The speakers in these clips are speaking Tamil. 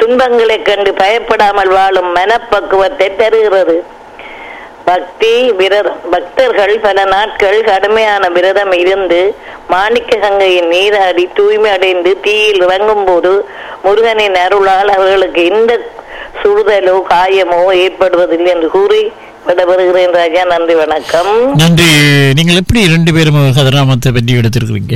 துன்பங்களைக் கண்டு பயப்படாமல் வாழும் மனப்பக்குவத்தை தருகிறது பக்தி விரதம் பக்தர்கள் பல நாட்கள் கடுமையான விரதம் இருந்து மாணிக்க கங்கையின் நீராடி தூய்மை அடைந்து தீயில் இறங்கும் போது முருகனின் அருளால் அவர்களுக்கு எந்த சுடுதலோ காயமோ ஏற்படுவதில்லை என்று கூறி விடைபெறுகிறேன் ராஜா நன்றி வணக்கம் நன்றி நீங்கள் எப்படி ரெண்டு பேரும் கதிராமத்தை பற்றி எடுத்திருக்கிறீங்க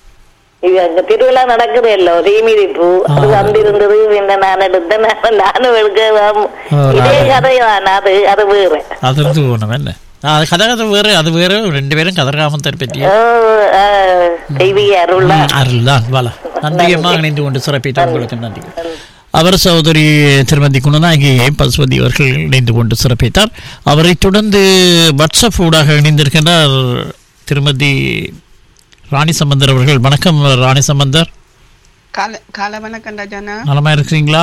இது அங்க திருவிழா நடக்குது இல்ல தீமிதிப்பு அது வந்திருந்தது இந்த நான் எடுத்தேன் நான் நானும் எடுக்க ஆ, இதே நான் கதைதான் அது அது வேறு அதிலிருந்து போகணும் என்ன ஆ, அது கதை கதை வேறு அது வேறு ரெண்டு பேரும் கதிராமத்தை பற்றி ஓ, ஆ, தெய்வீக அருளா அருள் தான் வாழ நன்றியம்மா இணைந்து கொண்டு சிறப்பித்த உங்களுக்கு நன்றி அவர் சகோதரி திருமதி குணநாயகி பசுபதி அவர்கள் இணைந்து கொண்டு சிறப்பித்தார் அவரை தொடர்ந்து வாட்ஸ்அப் ஊடாக இணைந்திருக்கின்றார் திருமதி ராணி சம்பந்தர் அவர்கள் வணக்கம் ராணி சம்பந்தர் கால கால வணக்கம் ராஜாண்ணா நலமா இருக்கிறீங்களா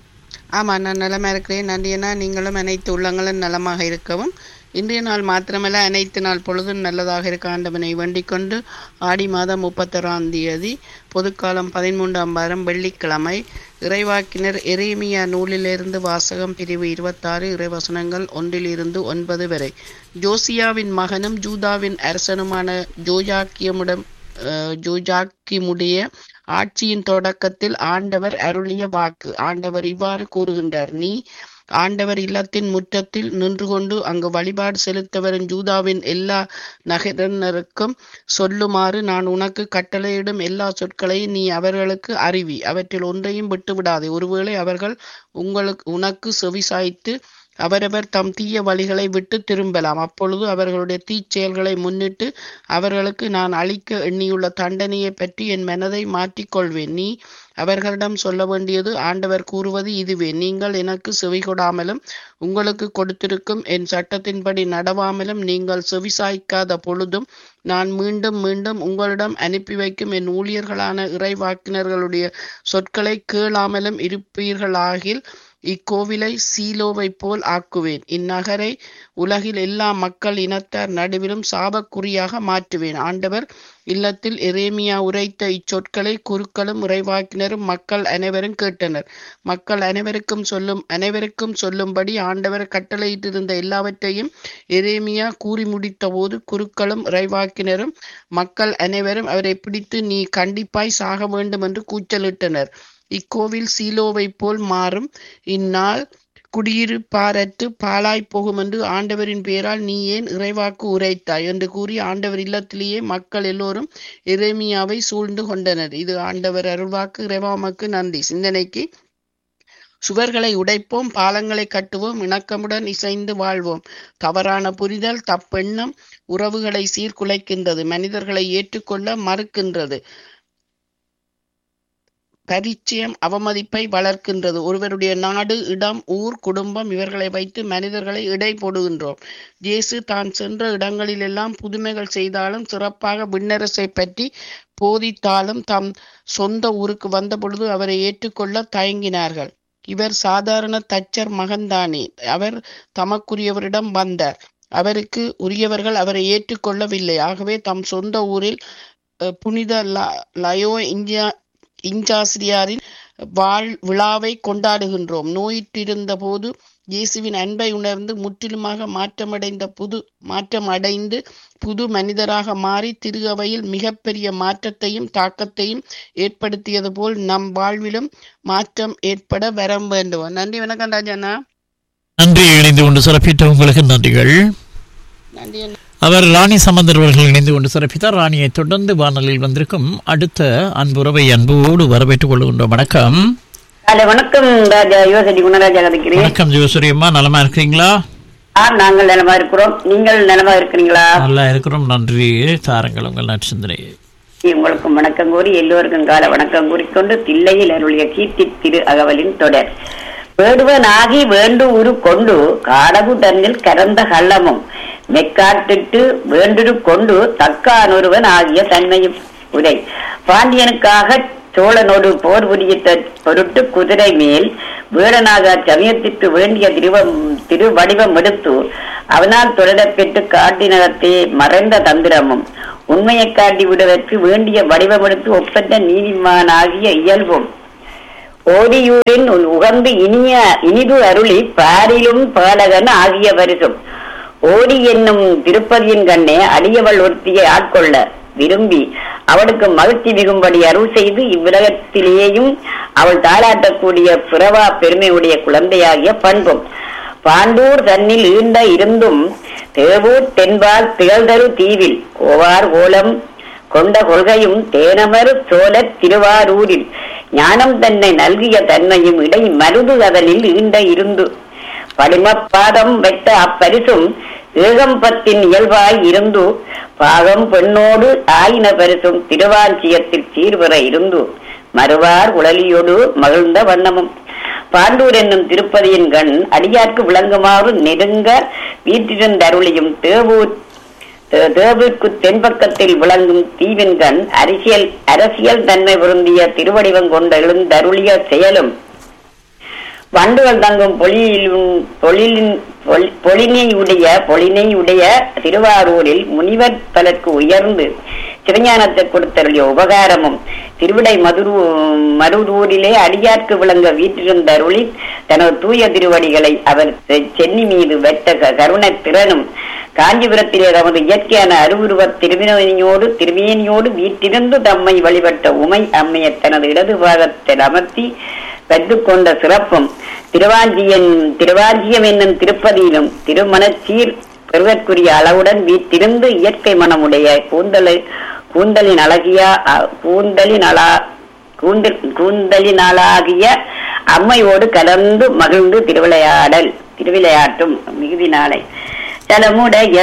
ஆமாம் நான் நலமா இருக்கிறேன் நன்றியண்ணா நீங்களும் அனைத்து உள்ளங்களும் நலமாக இருக்கவும் இன்றைய நாள் மாத்திரமல்ல அனைத்து நாள் பொழுதும் நல்லதாக இருக்க ஆண்டவனை வேண்டிக் கொண்டு ஆடி மாதம் முப்பத்தொராம் தேதி பொதுக்காலம் பதிமூன்றாம் வாரம் வெள்ளிக்கிழமை இறைவாக்கினர் எரேமியா நூலிலிருந்து வாசகம் பிரிவு இருபத்தாறு இறைவசனங்கள் ஒன்றிலிருந்து ஒன்பது வரை ஜோசியாவின் மகனும் ஜூதாவின் அரசனுமான ஜோயாக்கியமுடன் அஹ், ஜோஜாக்கிமுடைய ஆட்சியின் தொடக்கத்தில் ஆண்டவர் அருளிய வாக்கு ஆண்டவர் இவ்வாறு கூறுகின்றார் நீ ஆண்டவர் இல்லத்தின் முற்றத்தில் நின்று கொண்டு அங்கு வழிபாடு செலுத்த வரும் ஜூதாவின் எல்லா நகரினருக்கும் சொல்லுமாறு நான் உனக்கு கட்டளையிடும் எல்லா சொற்களையும் நீ அவர்களுக்கு அறிவி அவற்றில் ஒன்றையும் விட்டுவிடாதே ஒருவேளை அவர்கள் உங்களுக்கு உனக்கு செவிசாய்த்து அவரவர் தம் தீய வழிகளை விட்டு திரும்பலாம் அப்பொழுது அவர்களுடைய தீச்செயல்களை முன்னிட்டு அவர்களுக்கு நான் அளிக்க எண்ணியுள்ள தண்டனையை பற்றி என் மனதை மாற்றிக்கொள்வேன் நீ அவர்களிடம் சொல்ல வேண்டியது ஆண்டவர் கூறுவது இதுவே நீங்கள் எனக்கு செவி கொடாமலும் உங்களுக்கு கொடுத்திருக்கும் என் சட்டத்தின்படி நடவாமலும் நீங்கள் செவிசாய்க்காத பொழுதும் நான் மீண்டும் மீண்டும் உங்களிடம் அனுப்பி வைக்கும் என் ஊழியர்களான இறைவாக்கினர்களுடைய சொற்களை கேளாமலும் இருப்பீர்களாகில் இக்கோவிலை சீலோவை போல் ஆக்குவேன் இந்நகரை உலகில் எல்லா மக்கள் இனத்தார் நடுவிலும் சாபக்குறியாக மாற்றுவேன் ஆண்டவர் இல்லத்தில் எரேமியா உரைத்த இச்சொற்களை குருக்களும் இறைவாக்கினரும் மக்கள் அனைவரும் கேட்டனர் மக்கள் அனைவருக்கும் சொல்லும் அனைவருக்கும் சொல்லும்படி ஆண்டவர் கட்டளையிட்டிருந்த எல்லாவற்றையும் எரேமியா கூறி முடித்த போது குருக்களும் இறைவாக்கினரும் மக்கள் அனைவரும் அவரை பிடித்து நீ கண்டிப்பாய் சாக வேண்டும் என்று கூச்சலிட்டனர் இக்கோவில் சீலோவை போல் மாறும் இந்நாள் குடியிருப்பாரற்று பாழாய்ப் போகும் என்று ஆண்டவரின் பெயரால் நீ ஏன் இறைவாக்கு உரைத்தாய் என்று கூறி ஆண்டவர் இல்லத்திலேயே மக்கள் எல்லோரும் எரேமியாவை சூழ்ந்து கொண்டனர் இது ஆண்டவர் அருள்வாக்கு இறைவாமக்கு நன்றி சிந்தனைக்கு சுவர்களை உடைப்போம் பாலங்களை கட்டுவோம் இணக்கமுடன் இசைந்து வாழ்வோம் தவறான புரிதல் தப்பெண்ணம் உறவுகளை சீர்குலைக்கின்றது மனிதர்களை ஏற்றுக்கொள்ள மறுக்கின்றது பரிச்சயம் அவமதிப்பை வளர்க்கின்றது ஒருவருடைய நாடு இடம் ஊர் குடும்பம் இவர்களை வைத்து மனிதர்களை இடை போடுகின்றோம் இயேசு தான் சென்ற இடங்களிலெல்லாம் புதுமைகள் செய்தாலும் சிறப்பாக விண்ணரசை பற்றி போதித்தாலும் தம் சொந்த ஊருக்கு வந்தபொழுது அவரை ஏற்றுக்கொள்ள தயங்கினார்கள் இவர் சாதாரண தச்சர் மகன்தானே அவர் தமக்குரியவரிடம் வந்தார் அவருக்கு உரியவர்கள் அவரை ஏற்றுக்கொள்ளவில்லை ஆகவே தம் சொந்த ஊரில் அஹ், புனித ல- லயோ இஞ்சா இஞ்சாசிரியாரின் வாழ் விழாவை கொண்டாடுகின்றோம் நோயிற்றிருந்த போது இயேசுவின் அன்பை உணர்ந்து முற்றிலுமாக மாற்றமடைந்த புது மாற்றம் அடைந்து புது மனிதராக மாறி திரு அவையில் மிகப்பெரிய மாற்றத்தையும் தாக்கத்தையும் ஏற்படுத்தியது போல் நம் வாழ்விலும் மாற்றம் ஏற்பட வரம் வேண்டும் நன்றி வணக்கம் ராஜண்ணா நன்றி இணைந்து கொண்டு சிறப்பித்த உங்களுக்கு நன்றிகள் நன்றி அண்ணா. அவர் ராணி சம்பந்தர் அவர்கள் இணைந்து கொண்டு சிறப்பித்தார் ராணியை தொடர்ந்து வானொலியில் வந்திருக்கும் அடுத்த அன்புறவை அன்போடு வரவேற்றுக் கொள்கின்றோம் வணக்கம் ஹலோ வணக்கம் ராஜா யுவசடி குணராஜா கதைக்கிறேன் வணக்கம் ஜோசரி அம்மா நலமா இருக்கிறீங்களா ஆ நாங்கள் நலமா இருக்கிறோம் நீங்கள் நலமா இருக்கிறீங்களா நல்லா இருக்கிறோம் நன்றி தாருங்கள் உங்கள் நற்சிந்தனை உங்களுக்கும் வணக்கம் கூறி எல்லோருக்கும் கால வணக்கம் கூறிக்கொண்டு தில்லையில் அருளிய கீர்த்தி திரு அகவலின் தொடர் வேடுவனாகி வேண்டு உரு கொண்டு காடகு தன்னில் கரந்த கள்ளமும் மெக்காட்டிட்டு வேண்டுரு கொண்டு தக்கானொருவன் ஆகிய தன்மையும் உரை பாண்டியனுக்காக சோழனோடு போர் புரிய பொருட்டு குதிரை மேல் வேடனாக சமயத்திற்கு வேண்டிய திருவம் திருவடிவம் எடுத்து அவனால் தொடரப் பெற்று காட்டினகத்தே மறைந்த தந்திரமும் உண்மையைக் காட்டி விடுவதற்கு வேண்டிய வடிவமெடுத்து ஒப்பற்ற நீதிமானாகிய இயல்பும் ஓடியூரின் உன் உகந்து இனிய இனிது அருளி பாரிலும் பாலகன் ஆகிய பரிசும் ஓடி என்னும் திருப்பதியின் கண்ணே அடியவள் ஒருத்தியை ஆட்கொள்ள விரும்பி அவளுக்கு மகிழ்ச்சி மிகும்படி அருள் செய்து இவ்வுலகத்திலேயும் அவள் தாளாட்டக்கூடிய பிறவா பெருமையுடைய குழந்தையாகிய பண்பும் பாண்டூர் தன்னில் ஈண்ட இருந்தும் தேவூர் தென்பால் திகழ்தரு தீவில் ஓவார் ஓலம் கொண்ட கொள்கையும் தேனமர் சோழத் திருவாரூரில் ஞானம் தன்னை நல்கிய தன்மையும் இடை மருது அதனில் ஈண்ட இருந்து படிமப்பாதம் வைத்த அப்பரிசும் ஏகம்பத்தின் இயல்பாய் இருந்து பாகம் பெண்ணோடு ஆயின பரிசும் திருவாஞ்சியத்தில் சீர்வர இருந்து மறுவார் உடலியோடு மகிழ்ந்த வண்ணமும் பாண்டூர் என்னும் திருப்பதியின் கண் அடியார்க்கு விளங்குமாறு நெருங்க வீட்டிருந்தருளியும் தேவூர் தே- தேவிற்கு தென்பக்கத்தில் விளங்கும் தீவின் கண் அரசியல் அரசியல் தன்மை பொருந்திய திருவடிவம் கொண்ட எழுந்தருளிய செயலும் வண்டுகள் தங்கும் பொலியிலும் பொழிலின் பொல்- பொலினையுடைய பொலினையுடைய திருவாரூரில் முனிவர் பலருக்கு உயர்ந்து சிவஞானத்தை கொடுத்தருளிய உபகாரமும் திருவிடை மதுரு மருதூரிலே அடியார்க்கு விளங்க வீற்றிருந்த அருளி தனது தூய திருவடிகளை அவர் செ- சென்னி மீது வெட்ட க- கருணைத் திறனும் காஞ்சிபுரத்திலே தமது இயற்கையான அருவுருவத் திருவினையோடு திருமேனியோடு வீட்டிருந்து தம்மை வழிபட்ட உமை அம்மையை தனது இடது பாகத்தில் அமர்த்தி பெற்றுக்கொண்ட சிறப்பும் திருவாஞ்சியன் திருவாஞ்சியம் என்னும் திருப்பதியிலும் திருமணச்சீர் பெறுவதற்குரிய அளவுடன் வீட்டிருந்து இயற்கை மனமுடைய கூந்தலை கூந்தலின் அழகிய அ- கூந்தலின் அழா கூந்தல் கூந்தலினாலாகிய அம்மையோடு கலந்து மகிழ்ந்து திருவிளையாடல் திருவிளையாட்டும் மிகுதி நாளை தலமுடைய